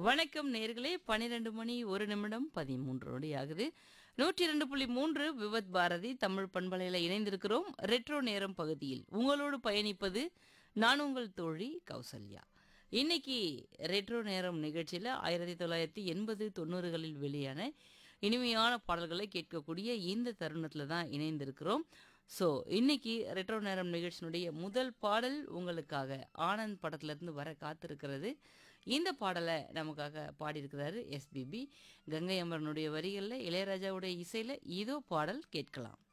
வணக்கம் நேர்களே பன்னிரெண்டு மணி ஒரு நிமிடம் பதிமூன்று நொடி ஆகுது நூற்றி இரண்டு புள்ளி மூன்று விவத் பாரதி தமிழ் பண்பலையில் இணைந்திருக்கிறோம் ரெட்ரோ நேரம் பகுதியில் உங்களோடு பயணிப்பது நான் உங்கள் தோழி கௌசல்யா இன்னைக்கு ரெட்ரோ நேரம் நிகழ்ச்சியில் ஆயிரத்தி தொள்ளாயிரத்தி எண்பது தொண்ணூறுகளில் வெளியான இனிமையான பாடல்களை கேட்கக்கூடிய இந்த தருணத்தில் தான் இணைந்திருக்கிறோம் ஸோ இன்னைக்கு ரெட்ரோ நேரம் நிகழ்ச்சியினுடைய முதல் பாடல் உங்களுக்காக ஆனந்த் படத்துலேருந்து வர காத்திருக்கிறது இந்த பாடலை நமக்காக பாடியிருக்கிறாரு எஸ்பிபி கங்கை அமரனுடைய வரிகளில் இளையராஜாவுடைய இசையில் இதோ பாடல் கேட்கலாம்